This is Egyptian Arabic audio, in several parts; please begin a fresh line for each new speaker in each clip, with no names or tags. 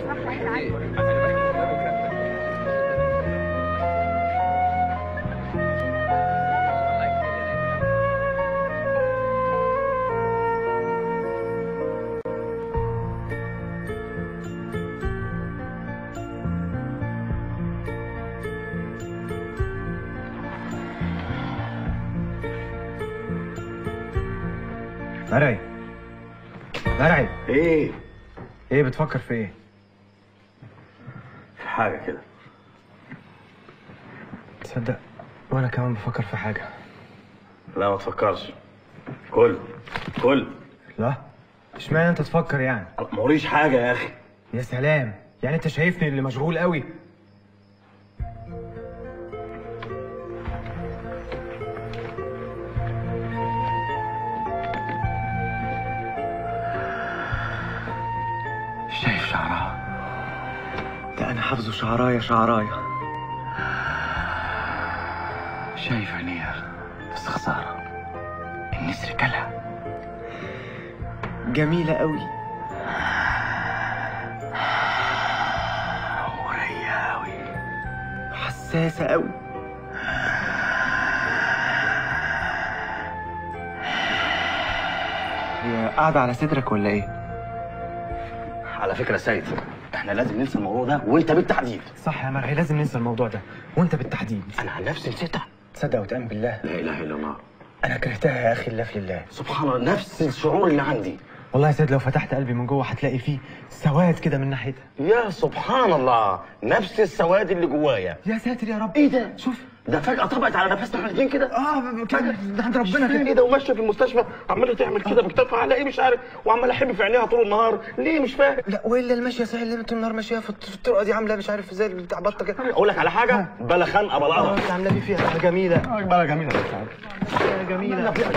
مرعي مرعي
ايه
ايه بتفكر في ايه؟
في حاجه كده
تصدق وانا كمان بفكر في حاجة
لا ما تفكرش كل كل
لا اشمعنى انت تفكر يعني؟
ما وريش حاجه يا اخي
يا سلام يعني انت شايفني اللي مشغول قوي شايف شعرها ده انا حافظه شعرايه شعرايه
شايف عينيها بس خساره النسر كلها
جميله قوي
ورية أوي
حساسه قوي هي قاعده على صدرك ولا ايه
على فكره يا سيد احنا لازم ننسى الموضوع ده وانت بالتحديد
صح يا مرعي لازم ننسى الموضوع ده وانت بالتحديد
انا عن نفسي نسيتها
تصدق وتأمن بالله
لا اله الا الله
انا كرهتها يا اخي الله في الله
سبحان الله نفس الشعور اللي عندي
والله يا سيد لو فتحت قلبي من جوه هتلاقي فيه سواد كده من ناحيتها
يا سبحان الله نفس السواد اللي جوايا
يا ساتر يا رب
ايه ده
شوف
ده فجأة طبقت على نفسنا احنا الاثنين كده
اه كده ده عند ربنا
فين
كده
ايه ده وماشيه في المستشفى عماله تعمل كده بكتافها على ايه مش عارف وعمال احب في عينيها طول النهار ليه مش فاهم
لا والا الماشيه صحيح اللي طول النهار ماشيه في في الطرقه دي عامله مش عارف ازاي بتاع بطه كده
اقول لك على حاجه بلا خنقه بلا
اه
قرف
انت عامله دي فيها جميله
بلا جميله
جميله
صباح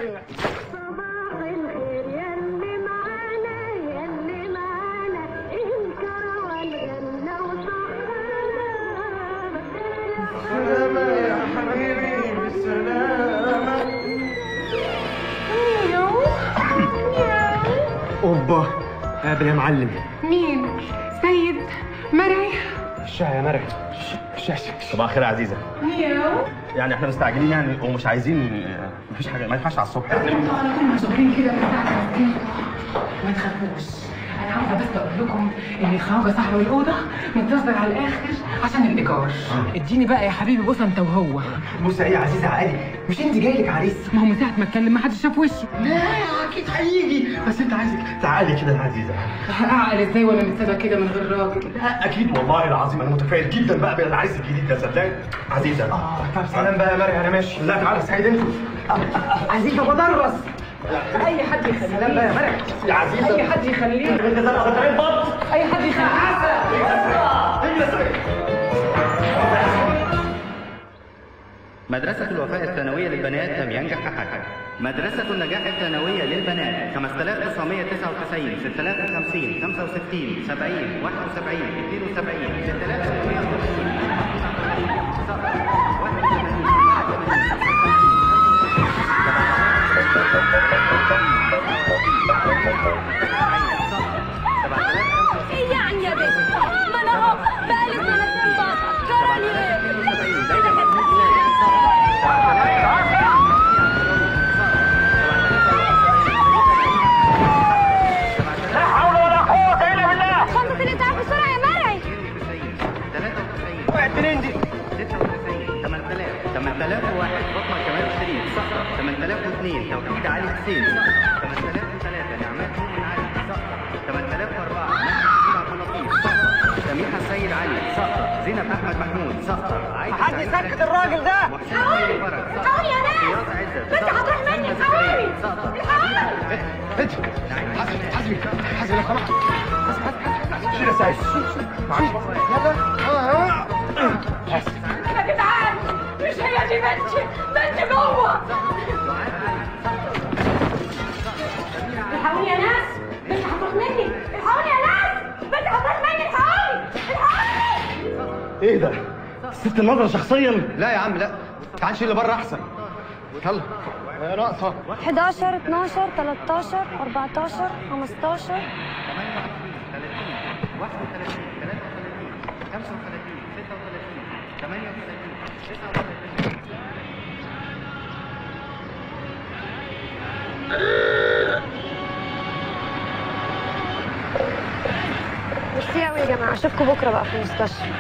الخير يلي معانا يلي معانا انكر والجنة وصحرانا ميو ميو
اوبا قابل يا معلم
مين؟ سيد مرعي
الشاي يا مرعي الشاشه
صباح الخير يا عزيزه
ميو
يعني احنا مستعجلين يعني ومش عايزين مفيش حاجه ما ينفعش على الصبح
انتوا على طول مشغولين كده من الساعة 3 ما تخافوش انا عاوزه بس اقول لكم ان الخواجه صاحب الاوضه منتظر على الاخر عشان الايجار اديني بقى يا حبيبي بص انت وهو
بص ايه يا عزيزه عادي مش انت جاي لك عريس
ما هو من ساعه ما اتكلم ما حدش شاف وشه
لا اكيد هيجي بس انت عايزك تعالي كده يا عزيزه
اعقل ازاي وانا متسابه كده من غير راجل
لا اكيد والله العظيم انا متفائل جدا بقى بالعريس الجديد ده صدقني عزيزه
اه طب سلام بقى يا مرعي انا ماشي
لا تعالى سعيد انت
عزيزه بدرس
اي حد
سلام بقى يا
يخليه
مرعي
يا عزيزه
اي حد يخليه
انت ده ده بط
اي حد يخليه
مدرسة الوفاء الثانوية للبنات لم ينجح أحد. مدرسة النجاح الثانوية للبنات 5999 56 65 70 71 72 63
ايه يعني يا بنت ما انا اهو بقالي سنتين بقى جرالي شنطة الإسعاف بسرعة يا مرعي
8001 فاطمة كمال شريف صقر 8002 توحيد علي حسين صقر 8003 نعمات مؤمن علي صقر 8004 مجدي عبد اللطيف صقر سميحة السيد علي صقر زينب أحمد محمود صقر عايدة
حد
سعيد
يسكت الراجل ده
محسن خيري فرج صقر
حاولي يا ناس
رياض عزت
بنت
صقر
هتروح مني
سلمى
حاولي
زكريا صقر
انت حسبي حسبي حسبي لو سمحت شيل يا سعيد يلا اه
يا جدعان مش هي دي بنتي بنتي جوه الحقوني يا ناس بنتي هتروح مني الحقوني يا ناس بنتي هتروح مني الحقوني الحقوني
ايه ده الست النظره شخصيا
لا يا عم لا تعال شيل اللي بره احسن يلا يا ناقصه
11 12 13 14 15
31 33 35 36 38 39
ميرسي قوي يا جماعه اشوفكم بكره بقى في المستشفى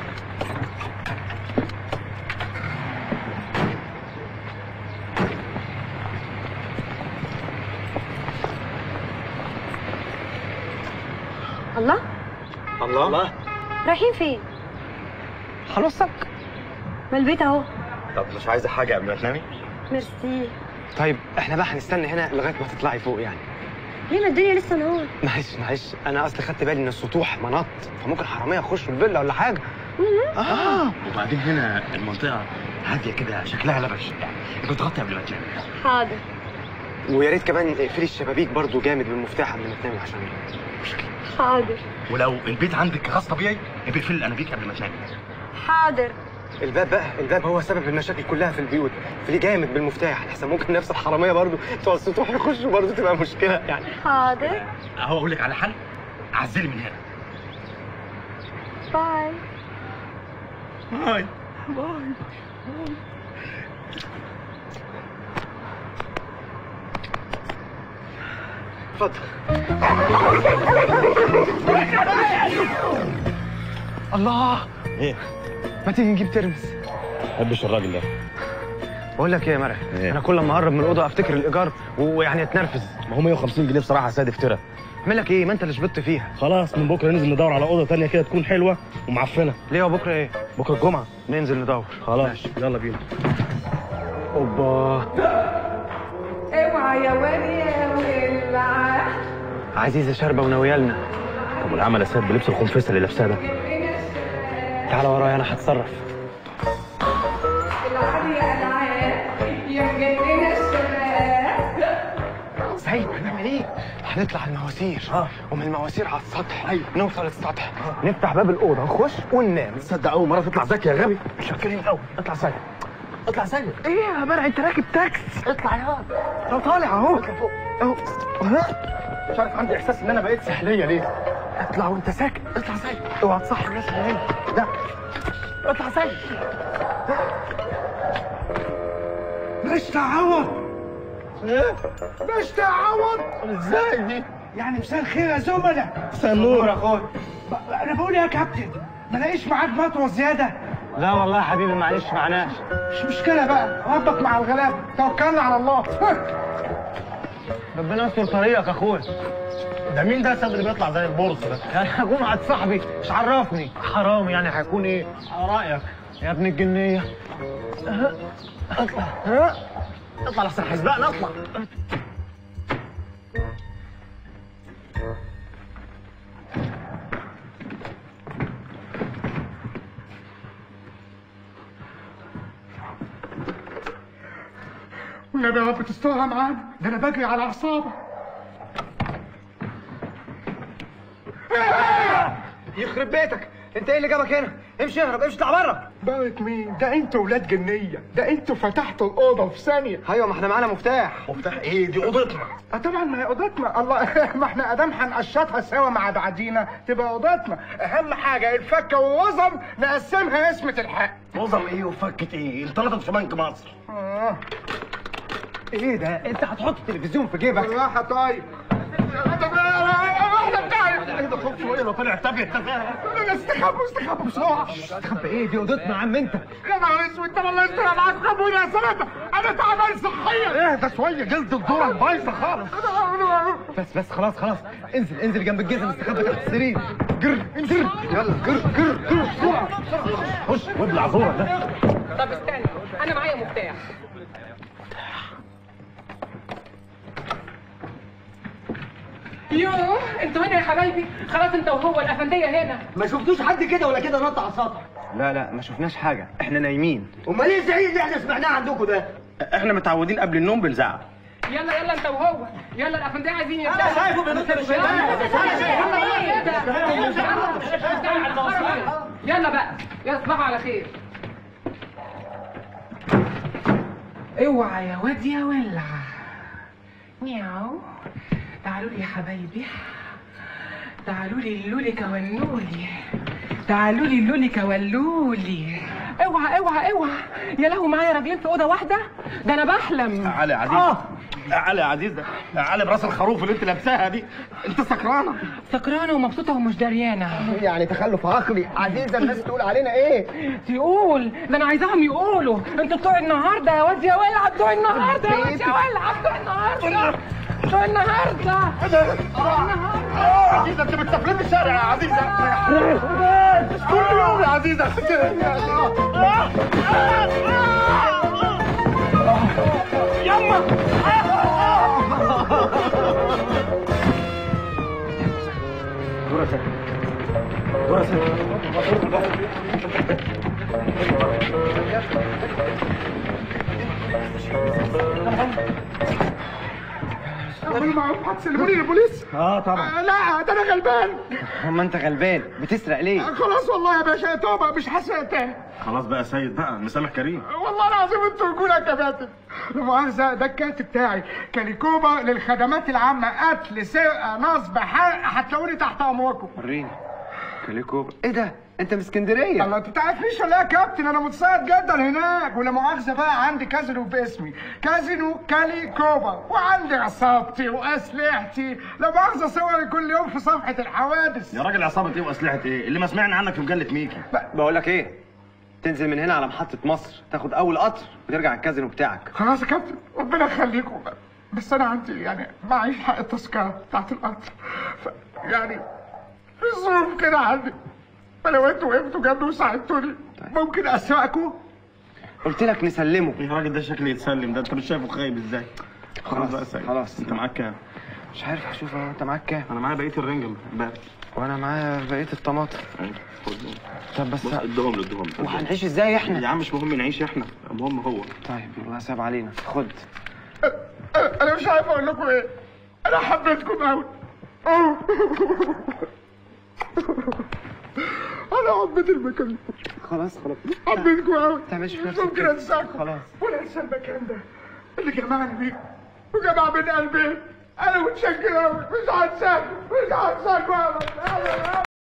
الله
الله الله
رايحين فين
هنوصك
ما البيت اهو
طب مش عايزه حاجه قبل ما تنامي
ميرسي
طيب احنا بقى هنستنى هنا لغايه ما تطلعي فوق يعني
ليه ما الدنيا لسه نهار
معلش معلش انا اصل خدت بالي ان السطوح منط فممكن حراميه يخشوا الفيلا ولا حاجه اه
وبعدين هنا المنطقه هاديه كده شكلها لبش يعني بتغطي قبل ما تنام
حاضر
ويا ريت كمان اقفلي الشبابيك برضو جامد بالمفتاح قبل ما تنامي عشان مشكله
حاضر
ولو البيت عندك غاز طبيعي يبقى اقفل الانابيب قبل ما تنام
حاضر
الباب بقى الباب هو سبب المشاكل كلها في البيوت فليه جامد بالمفتاح لحسن ممكن نفس الحراميه برضو بتوع السطوح يخشوا برضو تبقى مشكله يعني
حاضر
اهو اقول لك على حل عزلي من هنا
باي
باي
اتفضل الله
ايه
ما تيجي نجيب ترمس
بحبش الراجل ده
بقول لك ايه يا مرعي
إيه؟
انا كل ما اقرب من الاوضه افتكر الايجار ويعني اتنرفز
ما هو 150 جنيه بصراحه سادف ترى
اعمل لك ايه ما انت اللي شبطت فيها
خلاص من بكره ننزل ندور على اوضه تانية كده تكون حلوه ومعفنه
ليه هو بكره ايه
بكره الجمعه
ننزل ندور
خلاص يلا بينا
اوبا
اوعى يا وادي يا ولع
عزيزه شاربه وناويالنا
طب والعمل يا سيد بلبس الخنفسه اللي لابساه ده
تعالى ورايا انا هتصرف
العب يا العاب يا مجننه الشباب
سعيد هنعمل ايه هنطلع المواسير
آه.
ومن المواسير على السطح
أيوة.
نوصل السطح نفتح باب الاوضه نخش وننام
تصدق اول مره تطلع ذكي يا غبي شكرين قوي اطلع سيد اطلع سيد
ايه يا مرعي انت راكب تاكس اطلع يا طب طالع اهو اهو ها
مش عارف عندي احساس ان انا بقيت سحليه ليه
اطلع وانت ساكت
اطلع سيد
اوعى تصحي الناس اللي هنا
لا اطلع سيد
مش تعوض مش تعوض
ازاي دي
يعني مساء الخير يا زملاء
مساء النور
يا اخويا
ب- انا بقول يا كابتن ما لاقيش معاك مطوه زياده
لا والله يا حبيبي معلش معناش
مش مشكله بقى ربك مع الغلابه توكلنا على الله
ربنا يستر طريقك يا اخويا
ده مين ده يا سيد اللي بيطلع زي البورص ده
يعني هكون مع صاحبي مش عرفني حرام يعني هيكون ايه على رايك يا ابن الجنيه اطلع ها
اطلع لحسن حسبقنا اطلع
والنبي يا رب تسترها معانا ده انا بجري على اعصابي
يخرب بيتك انت ايه اللي جابك هنا امشي اهرب امشي اطلع بره
بارك مين ده انتوا ولاد جنيه ده انتوا فتحتوا الاوضه في ثانيه
ايوه ما احنا معانا مفتاح
مفتاح ايه دي اوضتنا
اه طبعا ما هي اوضتنا الله ما احنا ادام هنقشطها سوا مع بعضينا تبقى اوضتنا اهم حاجه الفكه والوزن نقسمها اسمة الحق
نظم ايه وفكت ايه الثلاثه في بنك مصر
اه
ايه ده انت هتحط التلفزيون في جيبك
بالراحه طيب احنا بتاعي
ايه ده خف شويه لو طلع تابع
استخبوا استخبوا بسرعه
استخبى ايه دي اوضتنا يا عم انت
يا نهار اسود ده والله يستر معاك خبوني يا سلامة انا تعبان صحيا اهدى شويه جلد الذره بايظه خالص
بس بس خلاص خلاص انزل انزل جنب الجزم استخبى تحت السرير جر انزل يلا جر جر جر بسرعه
خش وابلع زورك ده
طب استنى انا معايا مفتاح يوه انتوا هنا يا حبايبي خلاص انت وهو الافنديه هنا
ما شفتوش حد كده ولا كده نط على السطح
لا لا ما شفناش حاجه احنا نايمين
امال ايه الزعيق اللي احنا سمعناه عندكم ده
احنا متعودين قبل النوم بنزعق
يلا يلا انت وهو يلا الافنديه عايزين يرجعوا
انا شايفه بينط من الشباك
يلا بقى يا صباحوا على خير اوعى يا واد يا ولع نياو تعالوا لي يا حبايبي تعالوا لي اللولي ولولي تعالوا لي اللولي ولولي اوعى اوعى اوعى يا لهو معايا راجلين في اوضه واحده ده انا بحلم
علي يا عزيز
آه.
يا علي يا عزيز يا علي براس الخروف اللي انت لابساها دي انت سكرانه
سكرانه ومبسوطه ومش دريانه
يعني تخلف عقلي عزيزه الناس تقول علينا ايه
تقول ده انا عايزاهم يقولوا انتوا بتوع النهارده يا واد يا ولع بتوع النهارده يا واد يا ولع بتوع النهارده بتوع النهارده بتوع النهارده
عزيزه انت بتسافلين في الشارع يا عزيزه كل يوم يا عزيزه يما دورة ست دورة ست
اعملوا معروف هتسلموني للبوليس
اه طبعا
آه، لا ده انا غلبان
ما انت غلبان بتسرق ليه
آه، خلاص والله يا باشا توبه مش هسرق تاني
خلاص بقى يا سيد بقى مسامح كريم
والله العظيم انتوا رجوله يا كباتن لا مؤاخذة ده الكارت بتاعي كاليكوبا للخدمات العامة قتل سرقة نصب حرق هتلاقوني تحت أمركم
وريني كاليكو ايه ده انت من اسكندريه
الله انت تعرفنيش ولا إيه يا كابتن انا متصيد جدا هناك ولا مؤاخذة بقى عندي كازينو باسمي كازينو كاليكوبا وعندي عصابتي واسلحتي لا مؤاخذة صوري كل يوم في صفحة الحوادث
يا راجل عصابه ايه واسلحه ايه اللي ما سمعنا عنك في مجله ميكي
بقول لك ايه تنزل من هنا على محطه مصر تاخد اول قطر وترجع الكازينو بتاعك
خلاص يا كابتن ربنا يخليكم بقى. بس انا عندي يعني معيش حق التذكرة بتاعت القطر ف يعني في ظروف كده عندي فلو انتوا وقفتوا جنبي وساعدتوني ممكن اسرقكم
قلت لك نسلمه
يا راجل ده شكل يتسلم ده انت مش شايفه خايب ازاي خلاص بقى يا سيد
خلاص.
انت معاك كام
مش عارف اشوف اهو انت معاك كام
انا معايا بقيه الرنجل بقى
وانا معايا بقيه الطماطم
خد
طب بس
بص ادهم له ادهم له.
وهنعيش ازاي
يا
احنا
عم مش مهم نعيش احنا المهم هو
طيب يبقى حساب علينا خد
انا أنا مش عارف اقول لكم ايه انا حبيتكم قوي انا حبيت المكان
خلاص خلاص
حبيتكم قوي
تعملش في
مش
نفسك
ممكن
كده.
انساكم
خلاص.
ولا انسى المكان ده اللي جمعني بيكم وجمع بين قلبي انا متشكر قوي مش هنساكم مش هنساكم ابدا